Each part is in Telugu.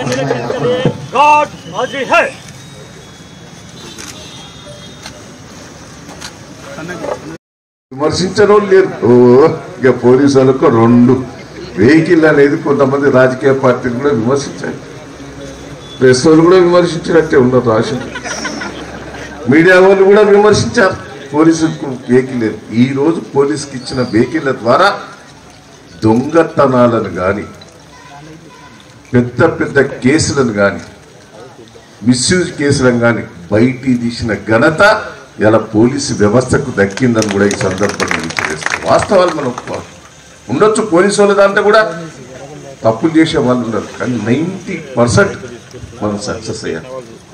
God हाजिर है విమర్శించడం లేరు ఓ ఇక పోలీసు వాళ్ళకు రెండు వెహికల్ అనేది కొంతమంది రాజకీయ పార్టీలు కూడా విమర్శించారు ప్రెస్ వాళ్ళు కూడా విమర్శించినట్టే ఉన్నారు రాష్ట్రం మీడియా వాళ్ళు కూడా విమర్శించారు పోలీసులకు వెహికల్ లేదు ఈ రోజు పోలీసుకి ఇచ్చిన వెహికల్ ద్వారా దొంగతనాలను కానీ పెద్ద పెద్ద కేసులను కానీ మిస్యూజ్ కేసులను కానీ బయటికి తీసిన ఘనత ఇలా పోలీసు వ్యవస్థకు దక్కిందని కూడా ఈ సందర్భంగా తెలియజేస్తాం వాస్తవాలు మనం ఒప్పుకోవాలి ఉండొచ్చు పోలీసు వాళ్ళ దాంట్లో కూడా తప్పులు చేసే వాళ్ళు ఉన్నారు కానీ నైంటీ పర్సెంట్ మనం సక్సెస్ అయ్యాం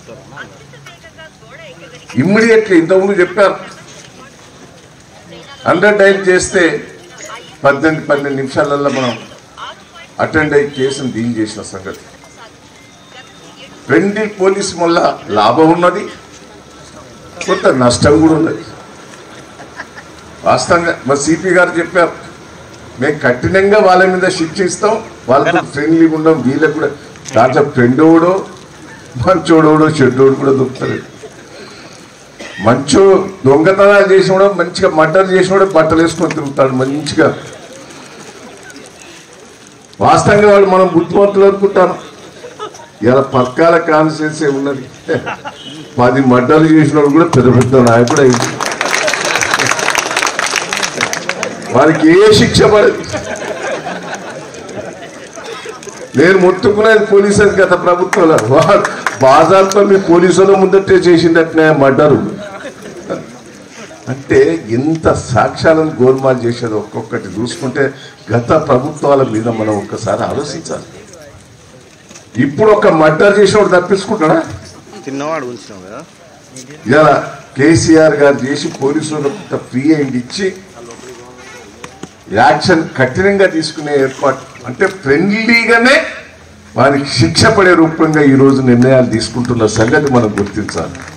ఇమ్మీడియట్లీ ఇంతకుముందు చెప్పారు హండ్రెడ్ డైల్ చేస్తే పద్దెనిమిది పన్నెండు నిమిషాలలో మనం అటెండ్ అయ్యి కేసును డీల్ చేసిన సంగతి ఫ్రెండ్లీ పోలీస్ వల్ల లాభం ఉన్నది కొంత నష్టం కూడా ఉన్నది వాస్తవంగా మా సిపి గారు చెప్పారు మేము కఠినంగా వాళ్ళ మీద శిక్షిస్తాం వాళ్ళతో ఫ్రెండ్లీగా ఉండం వీళ్ళకి కూడా దాంట్లో ఫ్రెండోడో మంచోడోడో చెడ్డోడు కూడా దొరుకుతారు మంచో దొంగతనాలు చేసినోడో మంచిగా మర్డర్ చేసినోడో బట్టలు వేసుకొని తిరుగుతాడు మంచిగా వాస్తవంగా వాళ్ళు మనం బుద్ధిమంతులు అనుకుంటాను ఇలా పక్కాల కాన్స్టిట్యూన్సీ ఉన్నది పది మడ్డలు చేసిన వాడు కూడా పెద్ద పెద్ద నాయకుడు అయింది వారికి ఏ శిక్ష పడదు నేను మొత్తుకునేది పోలీసు గత ప్రభుత్వంలో వాడు బాజార్తో మీ పోలీసుల ముందటే చేసిందట్నే మడ్డరు అంటే ఎంత సాక్ష్యాలను గోల్మాల్ చేసేది ఒక్కొక్కటి చూసుకుంటే గత ప్రభుత్వాల మీద మనం ఒక్కసారి ఆలోచించాలి ఇప్పుడు ఒక మర్డర్ చేసినోడు తప్పించుకుంటాడా తిన్నవాడు ఉంచినావు కదా ఇలా కేసీఆర్ గారు చేసి పోలీసులకు ఫ్రీ అయింది ఇచ్చి యాక్షన్ కఠినంగా తీసుకునే ఏర్పాటు అంటే ఫ్రెండ్లీగానే వారికి శిక్ష పడే రూపంగా ఈ రోజు నిర్ణయాలు తీసుకుంటున్న సంగతి మనం గుర్తించాలి